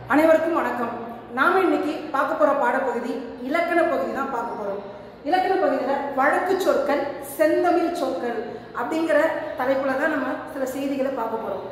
அனைவருக்கும் வணக்கம் நாம இன்னைக்கு பார்க்க போற பாடப்பகுதி இலக்கண பகுதி தான் பார்க்க போறோம் இலக்கண பகுதியில் வழக்கு சொற்கள் செந்தமிழ் சொற்கள் அப்படிங்கிற தலைப்புல தான் நம்ம சில செய்திகளை பார்க்க போறோம்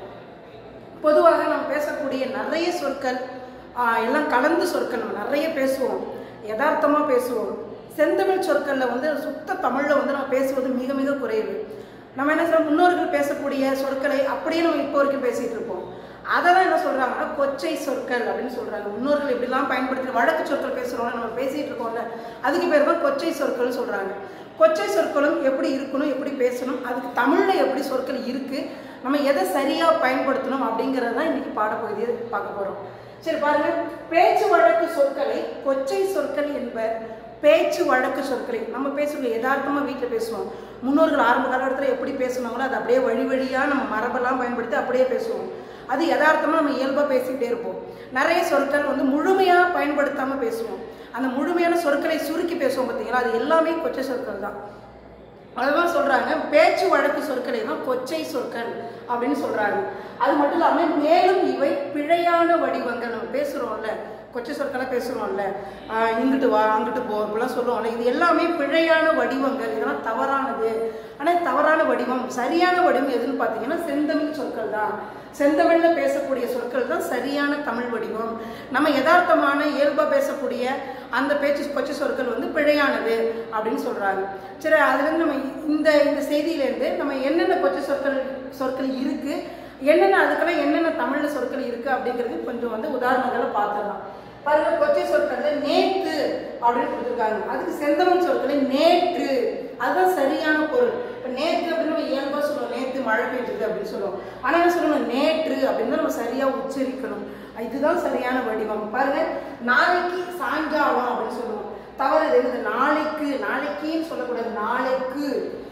பொதுவாக நம்ம பேசக்கூடிய நிறைய சொற்கள் ஆஹ், எல்லாம் கலந்து சொற்கள் நம்ம நிறைய பேசுவோம் யதார்த்தமாக பேசுவோம் செந்தமிழ் சொற்களில் வந்து சுத்த தமிழில் வந்து நம்ம பேசுவது மிக மிக குறைவு நம்ம என்ன சொல்றோம் முன்னோர்கள் பேசக்கூடிய சொற்களை அப்படியே நம்ம இப்போ வரைக்கும் பேசிட்டு இருப்போம் அதெல்லாம் என்ன சொல்றாங்கன்னா கொச்சை சொற்கள் அப்படின்னு சொல்றாங்க முன்னோர்கள் எப்படிலாம் பயன்படுத்தி வழக்கு சொற்கள் பேசுறோம்ல நம்ம பேசிட்டு இருக்கோம்ல அதுக்கு பேர் தான் கொச்சை சொற்கள் சொல்றாங்க கொச்சை சொற்களும் எப்படி இருக்கணும் எப்படி பேசணும் அதுக்கு தமிழ்ல எப்படி சொற்கள் இருக்கு நம்ம எதை சரியா பயன்படுத்தணும் அப்படிங்கறது தான் இன்னைக்கு பாடப்பகுதியை பார்க்க போறோம் சரி பாருங்க பேச்சு வழக்கு சொற்களை கொச்சை சொற்கள் என்பர் பேச்சு வழக்கு சொற்களை நம்ம பேசுவோம் யதார்த்தமா வீட்டில் பேசுவோம் முன்னோர்கள் ஆரம்ப காலகட்டத்தில் எப்படி பேசுனாங்களோ அது அப்படியே வழி வழியாக நம்ம மரபெல்லாம் பயன்படுத்தி அப்படியே பேசுவோம் அது யதார்த்தமாக நம்ம இயல்பாக பேசிக்கிட்டே இருப்போம் நிறைய சொற்கள் வந்து முழுமையாக பயன்படுத்தாமல் பேசுவோம் அந்த முழுமையான சொற்களை சுருக்கி பேசுவோம் பார்த்தீங்களா அது எல்லாமே கொச்சை சொற்கள் தான் அதுதான் சொல்றாங்க பேச்சு வழக்கு சொற்களை தான் கொச்சை சொற்கள் அப்படின்னு சொல்றாங்க அது மட்டும் இல்லாம மேலும் இவை பிழையான வடிவங்கள் நம்ம பேசுறோம்ல கொச்சை சொற்களை பேசுறோம்ல ஆஹ் இங்கிட்டு வா அங்கிட்டு போ இப்படிலாம் சொல்லுவோம்ல இது எல்லாமே பிழையான வடிவங்கள் இதெல்லாம் தவறானது ஆனால் தவறான வடிவம் சரியான வடிவம் எதுன்னு பார்த்தீங்கன்னா செந்தமிழ் சொற்கள் தான் செந்தமிழ்ல பேசக்கூடிய சொற்கள் தான் சரியான தமிழ் வடிவம் நம்ம யதார்த்தமான இயல்பா பேசக்கூடிய அந்த பேச்சு கொச்சை சொற்கள் வந்து பிழையானது அப்படின்னு சொல்றாங்க சரி அதுலேருந்து நம்ம இந்த இந்த செய்தியிலேருந்து நம்ம என்னென்ன கொச்சை சொற்கள் சொற்கள் இருக்கு என்னென்ன அதுக்கெல்லாம் என்னென்ன தமிழ்ல சொற்கள் இருக்கு அப்படிங்கிறது கொஞ்சம் வந்து உதாரணங்களை பார்த்துடலாம் பாருங்க கொச்சை சொற்கள்ல நேத்து அப்படின்னு கொடுத்துருக்காங்க அதுக்கு செந்தமிழ் சொற்களை நேற்று அதுதான் சரியான பொருள் இப்போ நேற்று அப்படின்னு நம்ம இயல்பா சொல்லுவோம் நேற்று மழை பெஞ்சது அப்படின்னு சொல்லுவோம் ஆனா என்ன சொல்லணும் நேற்று அப்படின்னு தான் நம்ம சரியா உச்சரிக்கணும் இதுதான் சரியான வடிவம் பாருங்க நாளைக்கு சாயங்காலம் அப்படின்னு சொல்லுவோம் தவறு இது என்னது நாளைக்கு நாளைக்குன்னு சொல்லக்கூடாது நாளைக்கு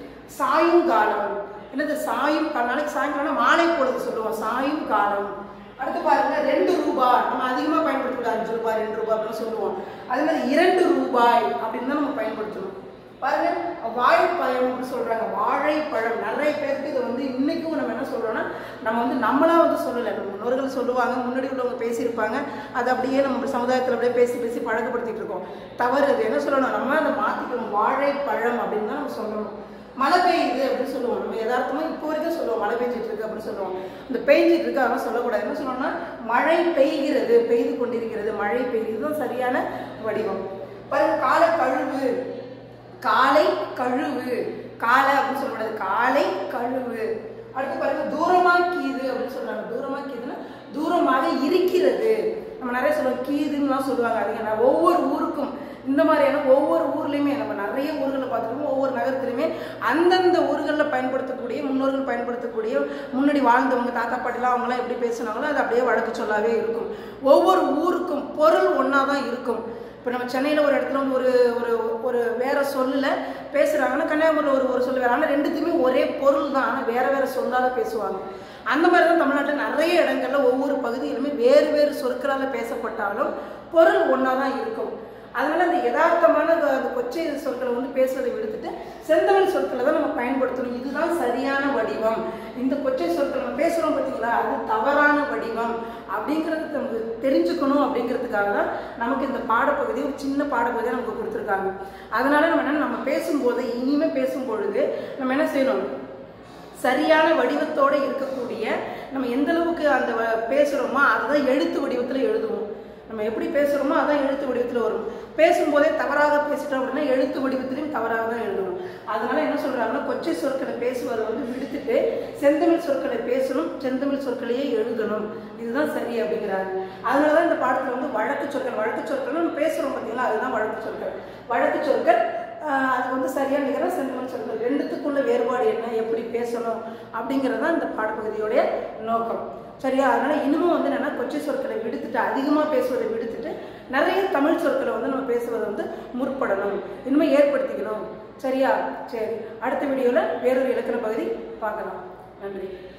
சாயுங்காலம் என்னது சாயும் கா- நாளைக்கு சாயங்காலம் மாலை பொழுது சொல்லுவோம் சாயும் காலம் அடுத்து பாருங்க ரெண்டு ரூபாய் நம்ம அதிகமாக பயன்படுத்தக்கூடாது அஞ்சு ரூபாய் ரெண்டு ரூபாய் அப்படின்னு சொல்லுவோம் அதே மாதிரி இரண்டு ரூபாய் அப்படின்னு தான் நம்ம பயன்படுத்தணும் பாருங்க வாழைப்பழம் அப்படின்னு சொல்றாங்க வாழைப்பழம் நிறைய பேருக்கு இது வந்து இன்னைக்கும் நம்ம என்ன சொல்றோம்னா நம்ம வந்து நம்மளா வந்து சொல்லலை நம்ம முன்னோர்கள் சொல்லுவாங்க முன்னாடி உள்ளவங்க பேசியிருப்பாங்க அது அப்படியே நம்ம சமுதாயத்தில் அப்படியே பேசி பேசி பழக்கப்படுத்திட்டு இருக்கோம் தவறு அது என்ன சொல்லணும் நம்ம அதை மாற்றிக்கணும் வாழைப்பழம் அப்படின்னு தான் நம்ம சொல்லணும் மழை பெய்யுது அப்படின்னு சொல்லுவோம் நம்ம யதார்த்தமா இப்போ வரைக்கும் சொல்லுவோம் மழை பெஞ்சிட்டு இருக்கு அப்படின்னு சொல்லுவோம் இந்த பெய்ஞ்சிட்டு இருக்கு அதெல்லாம் சொல்லக்கூடாது என்ன சொல்லணும்னா மழை பெய்கிறது பெய்து கொண்டிருக்கிறது மழை பெய்யுது தான் சரியான வடிவம் பாருங்க காலை கழுவு காலை கழுவு காலை அப்படின்னு சொல்லக்கூடாது காலை கழுவு அடுத்து பாருங்க தூரமா கீது அப்படின்னு சொல்றாங்க தூரமா கீதுன்னா தூரமாக இருக்கிறது நம்ம நிறைய சொல்லுவோம் கீதுன்னுலாம் சொல்லுவாங்க அது ஏன்னா ஒவ்வொரு ஊருக்கும் இந்த மாதிரியான ஒவ்வொரு ஊர்லேயுமே நம்ம நிறைய ஊர்களில் பார்த்துருக்கோம் ஒவ்வொரு நகரத்துலையுமே அந்தந்த ஊர்களில் பயன்படுத்தக்கூடிய முன்னோர்கள் பயன்படுத்தக்கூடிய முன்னாடி வாழ்ந்தவங்க தாத்தா பாட்டிலாம் அவங்களாம் எப்படி பேசுனாங்களோ அது அப்படியே வழக்கு சொல்லாவே இருக்கும் ஒவ்வொரு ஊருக்கும் பொருள் ஒன்றா தான் இருக்கும் இப்போ நம்ம சென்னையில் ஒரு இடத்துல வந்து ஒரு ஒரு ஒரு வேற சொல்லில் பேசுகிறாங்கன்னா கன்னியாகுமரியில் ஒரு ஒரு சொல்லு வேறு ஆனால் ரெண்டுத்துக்குமே ஒரே பொருள் தான் ஆனால் வேற வேற சொல்லாத பேசுவாங்க அந்த மாதிரி தான் தமிழ்நாட்டில் நிறைய இடங்கள்ல ஒவ்வொரு பகுதியிலுமே வேறு வேறு சொற்களால் பேசப்பட்டாலும் பொருள் ஒன்றா தான் இருக்கும் அதனால அந்த யதார்த்தமான அந்த- அந்த கொச்சை சொற்களை வந்து பேசுவதை விடுத்துட்டு செந்தமிழ் சொற்களை தான் நம்ம பயன்படுத்தணும் இதுதான் சரியான வடிவம் இந்த கொச்சை சொற்கள் நம்ம பேசுறோம் பார்த்தீங்களா அது தவறான வடிவம் அப்படிங்கிறது நமக்கு தெரிஞ்சுக்கணும் அப்படிங்கிறதுக்காக தான் நமக்கு இந்த பாடப்பகுதி ஒரு சின்ன பாடப்பகுதியை நமக்கு கொடுத்துருக்காங்க அதனால நம்ம என்ன நம்ம பேசும்போது இனிமே பேசும் பொழுது நம்ம என்ன செய்யணும் சரியான வடிவத்தோட இருக்கக்கூடிய நம்ம எந்த அளவுக்கு அந்த வ- பேசுறோமோ அதுதான் எழுத்து வடிவத்தில் எழுதுவோம் நம்ம எப்படி பேசுறோமோ அதான் எழுத்து வடிவத்தில் வரும் பேசும்போதே தவறாக பேசிட்டோம் அப்படின்னா எழுத்து வடிவத்திலையும் தவறாக தான் எழுதணும் அதனால என்ன சொல்றாங்கன்னா கொச்சை சொற்களை பேசுவதை வந்து விடுத்துட்டு செந்தமிழ் சொற்களை பேசணும் செந்தமிழ் சொற்களையே எழுதணும் இதுதான் சரி அப்படிங்கிறாங்க அதனால தான் இந்த பாடத்தில் வந்து வழக்கு சொற்கள் வழக்கு சொற்கள் நம்ம பேசுறோம் பார்த்தீங்களா அதுதான் வழக்கு சொற்கள் வழக்கு சொற்கள் ஆஹ் அது வந்து சரியான நிகரம் செந்தமிழ் சொற்கள் ரெண்டுத்துக்குள்ள வேறுபாடு என்ன எப்படி பேசணும் அப்படிங்கிறது தான் இந்த பாடப்பகுதியோடைய நோக்கம் சரியா அதனால இன்னமும் வந்து என்னன்னா கொச்சை சொற்களை விடுத்துட்டு அதிகமாக பேசுவதை விடுத்துட்டு நிறைய தமிழ் சொற்களை வந்து நம்ம பேசுவதை வந்து முற்படணும் இனிமே ஏற்படுத்திக்கணும் சரியா சரி அடுத்த வீடியோவில் வேறொரு இலக்கண பகுதி பார்க்கலாம் நன்றி